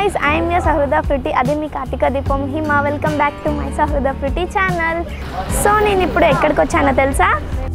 Guys I'm your Sahruda Fruity అది మీ Karthika Deepam Hima welcome back to my Sahruda Fruity channel so నేను ఇప్పుడు ఎక్కడికి వచ్చానో తెలుసా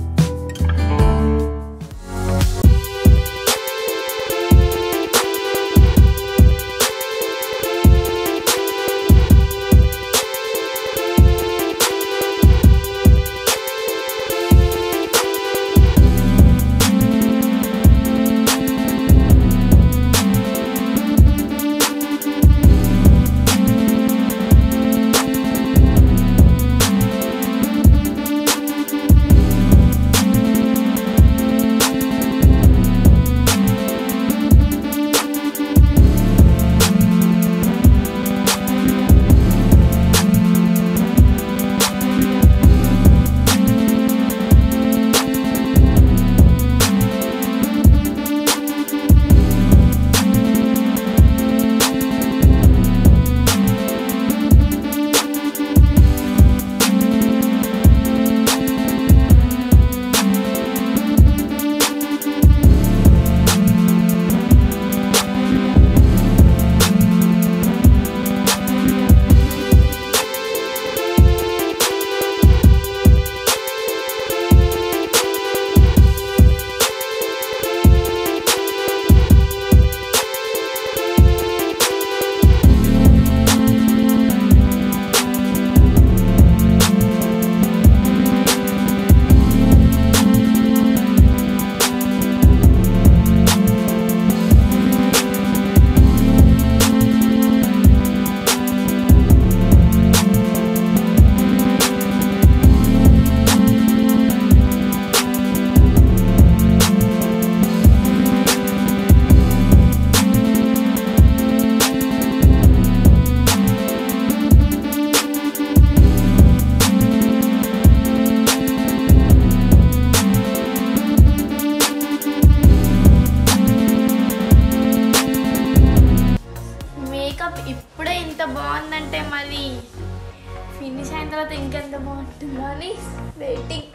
మేకప్ ఇప్పుడే ఇంత బాగుందంటే మరి ఫినిష్ అయిన తర్వాత ఇంకెంత బాగుంటుందో అని వెయిటింగ్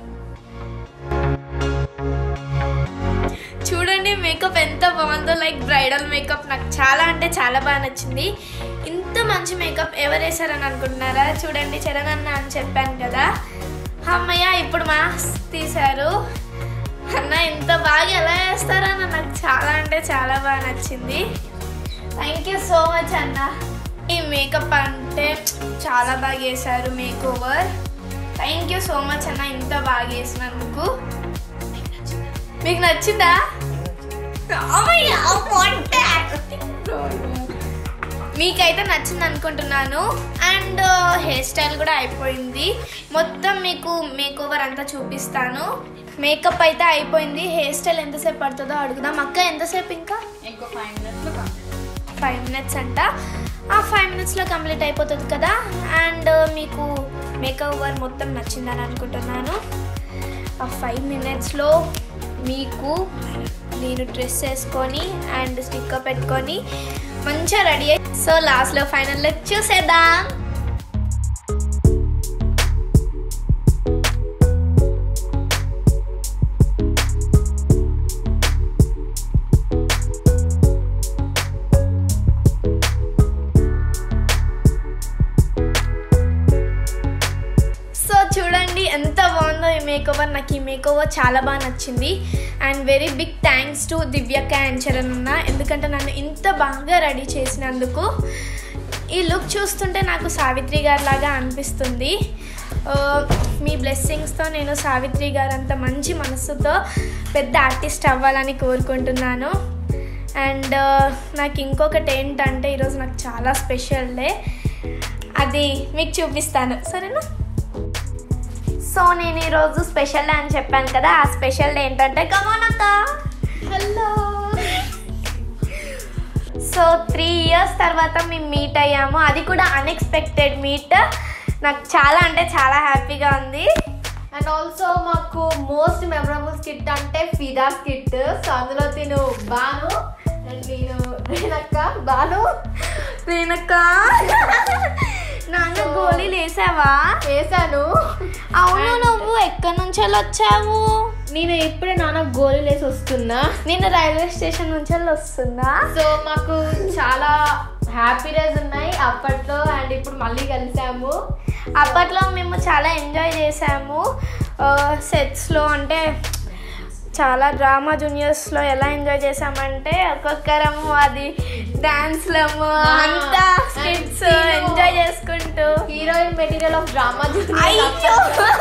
చూడండి మేకప్ ఎంత బాగుందో లైక్ బ్రైడల్ మేకప్ నాకు చాలా అంటే చాలా బాగా నచ్చింది ఇంత మంచి మేకప్ ఎవరు వేసారని అనుకుంటున్నారా చూడండి చరణ్ అన్న అని చెప్పాను కదా అమ్మయ్య ఇప్పుడు మాస్క్ తీశారు అన్న ఇంత బాగా ఎలా వేస్తారన్న నాకు చాలా అంటే చాలా బాగా నచ్చింది థ్యాంక్ యూ సో మచ్ అన్న ఈ మేకప్ అంటే చాలా బాగా వేశారు makeover thank you so much అన్న ఇంత బాగా వేసినందుకు మీకు నచ్చిందా అమ్మయ్య, what acting. మీకైతే నచ్చింది అనుకుంటున్నాను అండ్ హెయిర్ స్టైల్ కూడా అయిపోయింది మొత్తం మీకు మేక్ ఓవర్ అంతా చూపిస్తాను మేకప్ అయితే అయిపోయింది హెయిర్ స్టైల్ ఎంతసేపు పడుతుందో అడుగుదాం అక్క ఎంతసేపు ఇంకా ఇంకో ఫైవ్ మినిట్స్లో ఫైవ్ మినిట్స్ అంట ఆ ఫైవ్ మినిట్స్లో కంప్లీట్ అయిపోతుంది కదా అండ్ మీకు మేక్ ఓవర్ మొత్తం నచ్చిందని అనుకుంటున్నాను ఆ ఫైవ్ మినిట్స్లో మీకు నేను డ్రెస్ వేసుకొని అండ్ స్టిక్కర్ పెట్టుకొని మంచిగా రెడీ అయ్యి సో లాస్ట్లో ఫైనల్లో చూసేద్దాం సో చూడండి ఎంత బాగుందో ఈ మేకోవర్ నాకు ఈ మేకోవర్ చాలా బాగా నచ్చింది and very big thanks to దివ్యక్క అండ్ చరణ్ అన్న ఎందుకంటే నన్ను ఇంత బాగా రెడీ చేసినందుకు ఈ లుక్ చూస్తుంటే నాకు సావిత్రి గారి లాగా అనిపిస్తుంది ఆ, మీ బ్లెస్సింగ్స్తో నేను సావిత్రి గారు అంత మంచి మనసుతో పెద్ద ఆర్టిస్ట్ అవ్వాలని కోరుకుంటున్నాను అండ్ నాకు ఇంకొకటి ఏంటంటే ఈరోజు నాకు చాలా స్పెషల్ డే అది మీకు చూపిస్తాను సరేనా సో నేను ఈరోజు స్పెషల్ డే అని చెప్పాను కదా ఆ స్పెషల్ డే ఏంటంటే కమోనక్క హలో సో త్రీ ఇయర్స్ తర్వాత మేము మీట్ అయ్యాము అది కూడా అన్ఎక్స్పెక్టెడ్ మీట్ నాకు చాలా అంటే చాలా హ్యాపీగా ఉంది అండ్ ఆల్సో మాకు మోస్ట్ మెమరబుల్ స్కిట్ అంటే ఫిదా స్కిట్ సో అందులో తిను బాను అండ్ నేను రేణక్క బాను రేణక్క నాన్న గోళీలు వేసావా వేసాను అవును నువ్వు ఎక్కడి నుంచి వచ్చావు నేను ఇప్పుడే నాన్న గోళీలు వేసి వస్తున్నా నేను రైల్వే స్టేషన్ నుంచి వస్తుందా సో మాకు చాలా హ్యాపీనెస్ ఉన్నాయి అప్పట్లో అండ్ ఇప్పుడు మళ్ళీ కలిసాము అప్పట్లో మేము చాలా ఎంజాయ్ చేసాము సెట్స్లో అంటే చాలా డ్రామా జూనియర్స్లో ఎలా ఎంజాయ్ చేసామంటే ఒక్కొక్కరము అది డాన్స్లము అంతా స్కిట్స్ ఎంజాయ్ చేసుకుంటూ హీరోయిన్ మెటీరియల్ ఆఫ్ డ్రామా అయ్యో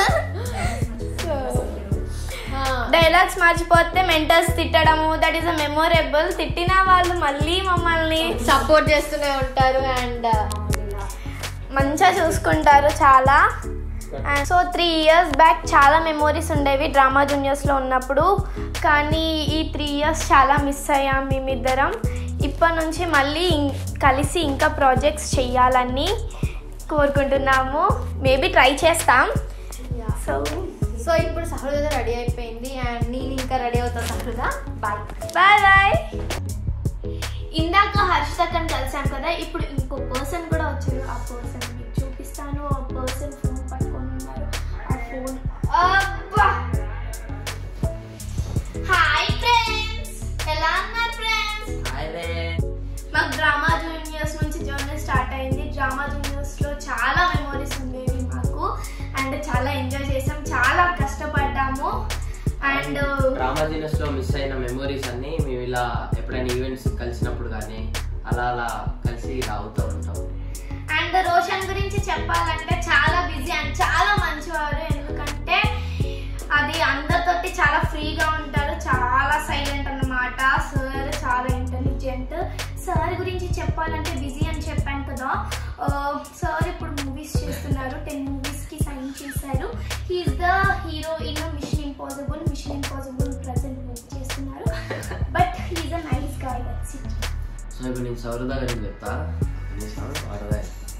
డైలాగ్స్ మర్చిపోతే మెంటర్స్ తిట్టడము దట్ ఈస్ అ మెమొరబుల్ తిట్టిన వాళ్ళు మళ్ళీ మమ్మల్ని సపోర్ట్ చేస్తూనే ఉంటారు అండ్ మంచిగా చూసుకుంటారు చాలా సో త్రీ ఇయర్స్ బ్యాక్ చాలా మెమోరీస్ ఉండేవి డ్రామా జూనియర్స్లో ఉన్నప్పుడు కానీ ఈ త్రీ ఇయర్స్ చాలా మిస్ అయ్యాం మేమిద్దరం ఇప్పటి నుంచి మళ్ళీ ఇం- కలిసి ఇంకా ప్రాజెక్ట్స్ చెయ్యాలని కోరుకుంటున్నాము మేబీ ట్రై చేస్తాం సో సో ఇప్పుడు సహృద రెడీ అయిపోయింది అండ్ నేను ఇంకా రెడీ అవుతాను సహృద బాయ్ బాయ్ బాయ్ ఇందాక హర్షితక్కని కలిసాం కదా ఇప్పుడు ఇంకో పర్సన్ కూడా వచ్చారు ఆ పర్సన్ మీకు చూపిస్తాను ఆ పర్సన్ ఫోన్ పట్టుకొని ఉన్నారు ఆ ఫోన్ అబ్బా హాయ్ ఫ్రెండ్స్ ఎలా ఉన్నారు ఫ్రెండ్స్ మాకు డ్రామా జూనియర్స్ నుంచి జర్నీ స్టార్ట్ అయింది డ్రామా జూనియర్స్లో చాలా మెమోరీస్ ఉండేవి మాకు అండ్ చాలా ఎంజాయ్ చేసాం చాలా కష్టపడ్డాము అండ్ డ్రామా జీనస్ లో మిస్ అయిన మెమోరీస్ అన్ని మేము ఇలా ఎప్పుడైనా ఈవెంట్స్ కలిసినప్పుడు కానీ అలా అలా కలిసి ఇలా అవుతూ ఉంటాం అండ్ రోషన్ గురించి చెప్పాలంటే చాలా బిజీ అండ్ చాలా మంచివారు ఎందుకంటే అది అందరితోటి చాలా ఫ్రీగా ఉంటారు చాలా సైలెంట్ అన్నమాట సార్ చాలా ఇంటెలిజెంట్ సార్ గురించి చెప్పాలంటే బిజీ అని చెప్పాను కదా సార్ ఇప్పుడు మూవీస్ చేస్తున్నారు టెన్ మూవీస్కి సైన్ చేశారు he's the hero in mission impossible mission impossible present work చేస్తున్నారు but he's a nice guy that's it so ఇప్పుడు నేను సౌరదా గురించి చెప్తా కనీసం వారదే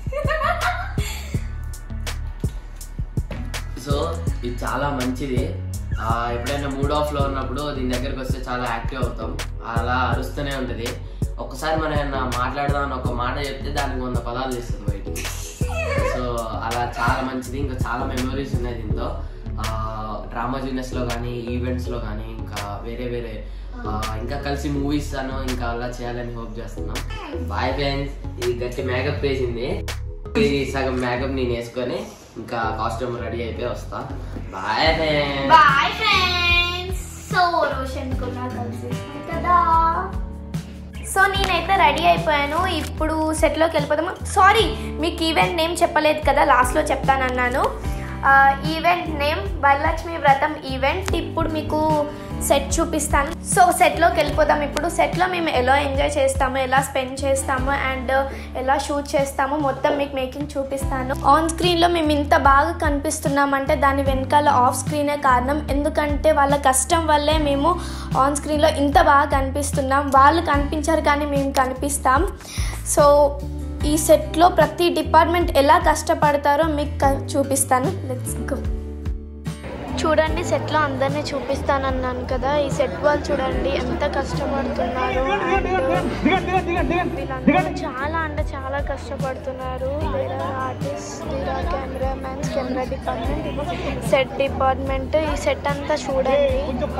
సో ఇది చాలా మంచిది ఆ, ఎప్పుడైనా మూడ్ ఆఫ్ లో ఉన్నప్పుడు దీని దగ్గరికి వస్తే చాలా యాక్టివ్ అవుతాం అలా అరుస్తూనే ఉంటుంది ఒక్కసారి మనం ఏమన్నా మాట్లాడదాం అని ఒక మాట చెప్తే దానికి వంద పదాలు తీస్తుంది బయటికి సో అలా చాలా మంచిది ఇంకా చాలా మెమరీస్ ఉన్నాయి దీంతో డ్రామా జూనియర్స్ లో కానీ ఈవెంట్స్ లో కానీ ఇంకా వేరే వేరే ఆ, ఇంకా కలిసి మూవీస్ అను ఇంకా అలా చేయాలని హోప్ చేస్తున్నాం బాయ్ ఫ్రెండ్స్ ఇది గట్టి మేకప్ వేసింది ఇది సగం మేకప్ నేను వేసుకొని ఇంకా కాస్ట్యూమ్ రెడీ అయిపోయి వస్తా bye friends bye friends so Roshan కూడా కలిసేసాం కదా సో నేనైతే రెడీ అయిపోయాను ఇప్పుడు సెట్లోకి వెళ్ళిపోతాము సారీ మీకు ఈవెంట్ నేమ్ చెప్పలేదు కదా లాస్ట్లో చెప్తానన్నాను ఈవెంట్ నేమ్ వరలక్ష్మి వ్రతం ఈవెంట్ ఇప్పుడు మీకు సెట్ చూపిస్తాను సో సెట్లోకి వెళ్ళిపోదాం ఇప్పుడు సెట్లో మేము ఎలా ఎంజాయ్ చేస్తాము ఎలా స్పెండ్ చేస్తాము అండ్ ఎలా షూట్ చేస్తాము మొత్తం మీకు మేకింగ్ చూపిస్తాను ఆన్ స్క్రీన్లో మేము ఇంత బాగా కనిపిస్తున్నామంటే దాని వెనకాల ఆఫ్ స్క్రీనే కారణం ఎందుకంటే వాళ్ళ కష్టం వల్లే మేము ఆన్ స్క్రీన్లో ఇంత బాగా కనిపిస్తున్నాం వాళ్ళు కనిపించారు కానీ మేము కనిపిస్తాం సో ఈ సెట్లో ప్రతి డిపార్ట్మెంట్ ఎలా కష్టపడతారో మీకు క- చూపిస్తాను లెట్స్ గో చూడండి సెట్లో అందరినీ చూపిస్తానన్నాను కదా ఈ సెట్ వాళ్ళు చూడండి ఎంత కష్టపడుతున్నారు and వీళ్ళందరూ చాలా అంటే చాలా కష్టపడుతున్నారు there are artist there are cameramens camera department set department ఈ సెట్ అంతా చూడండి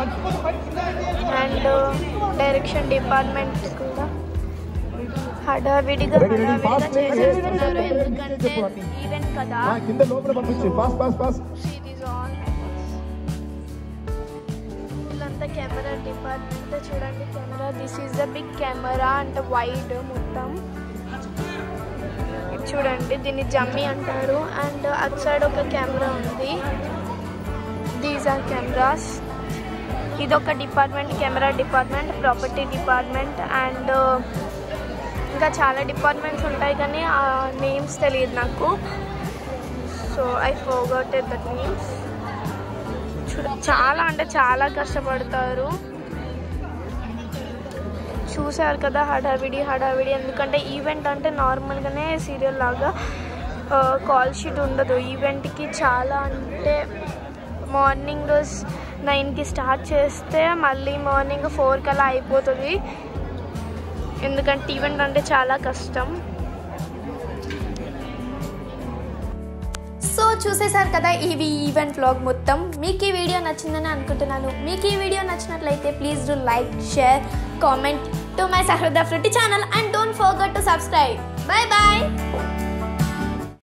అండ్ డైరెక్షన్ డిపార్ట్మెంట్ కూడా హడావిడిగా హడావిడిగా చేసేస్తున్నారు ఎందుకంటే ఈవెంట్ కదా ఆ, కింద లోపల పంపించి pass pass pass See these all. వీళ్ళంతా కెమెరా డిపార్ట్మెంట్ చూడండి camera this is the big camera అంటే వైడ్ మొత్తం ఇది చూడండి దీన్ని జమ్మి అంటారు అండ్ అటు సైడ్ ఒక కెమెరా ఉంది దీస్ ఆర్ కెమెరాస్ ఇది ఒక department camera department property department and ఇంకా చాలా డిపార్ట్మెంట్స్ ఉంటాయి కానీ ఆ నేమ్స్ తెలియదు నాకు so I forgot that names చూడ చాలా అంటే చాలా కష్టపడతారు చూసారు కదా హడావిడి హడావిడి ఎందుకంటే ఈవెంట్ అంటే నార్మల్గానే సీరియల్ లాగా కాల్ షీట్ ఉండదు ఈవెంట్కి చాలా అంటే మార్నింగ్ నైన్కి స్టార్ట్ చేస్తే మళ్ళీ మార్నింగ్ ఫోర్ కల్లా అయిపోతుంది ఎందుకంటే ఈవెంట్ అంటే చాలా కష్టం సో చూసేశారు కదా ఈ ఈవెంట్ వ్లాగ్ మొత్తం మీకు ఈ వీడియో నచ్చిందని అనుకుంటున్నాను మీకు ఈ వీడియో నచ్చినట్లయితే please do like share comment to my Sahruda Fruity channel and don't forget to subscribe bye bye